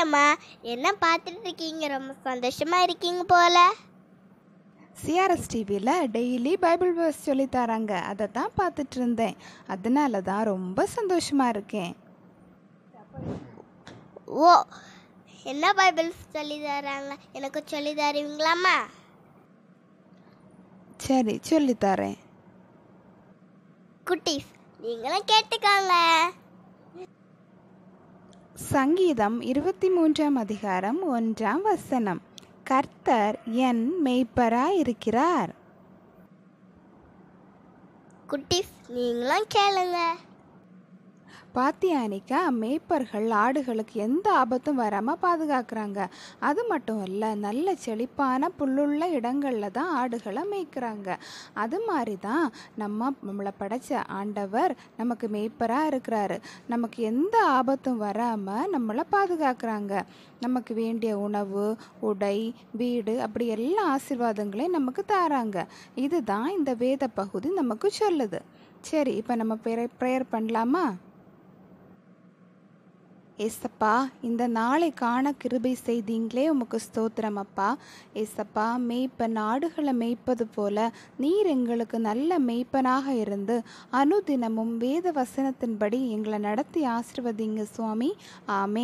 வாங்கம்மா என்ன பார்த்துட்டு இருக்கீங்க ரொம்ப சந்தோஷமா இருக்கீங்க போல சிஆர்எஸ் டிவியில் டெய்லி பைபிள் வேர்ஸ் சொல்லி தராங்க அதை தான் பார்த்துட்டு இருந்தேன் அதனால தான் ரொம்ப சந்தோஷமாக இருக்கேன் ஓ என்ன பைபிள் சொல்லி தராங்க எனக்கு சொல்லி தருவீங்களாம்மா சரி சொல்லி தரேன் குட்டீஸ் நீங்களும் கேட்டுக்கோங்க சங்கீதம் இருபத்தி மூன்றாம் அதிகாரம் ஒன்றாம் வசனம் கர்த்தர் என் மெய்ப்பராய் இருக்கிறார் குட்டீஸ் நீங்களும் கேளுங்க பாத்தியானிக்கா மேய்ப்பர்கள் ஆடுகளுக்கு எந்த ஆபத்தும் வராமல் பாதுகாக்கிறாங்க அது மட்டும் இல்லை நல்ல செழிப்பான புல்லுள்ள இடங்களில் தான் ஆடுகளை மேய்க்கிறாங்க அது மாதிரி தான் நம்ம நம்மளை படைச்ச ஆண்டவர் நமக்கு மேய்ப்பராக இருக்கிறாரு நமக்கு எந்த ஆபத்தும் வராமல் நம்மளை பாதுகாக்கிறாங்க நமக்கு வேண்டிய உணவு உடை வீடு அப்படி எல்லா ஆசீர்வாதங்களையும் நமக்கு தராங்க இதுதான் இந்த வேத பகுதி நமக்கு சொல்லுது சரி இப்போ நம்ம ப்ரேயர் பண்ணலாமா ஏசப்பா இந்த நாளை காண கிருபை செய்தீங்களே உமக்கு ஸ்தோத்திரம் அப்பா ஏசப்பா மேய்ப்ப நாடுகளை மேய்ப்பது போல நீர் எங்களுக்கு நல்ல மேய்ப்பனாக இருந்து அனுதினமும் வேத வசனத்தின்படி எங்களை நடத்தி ஆசிர்வதிங்க சுவாமி ஆமே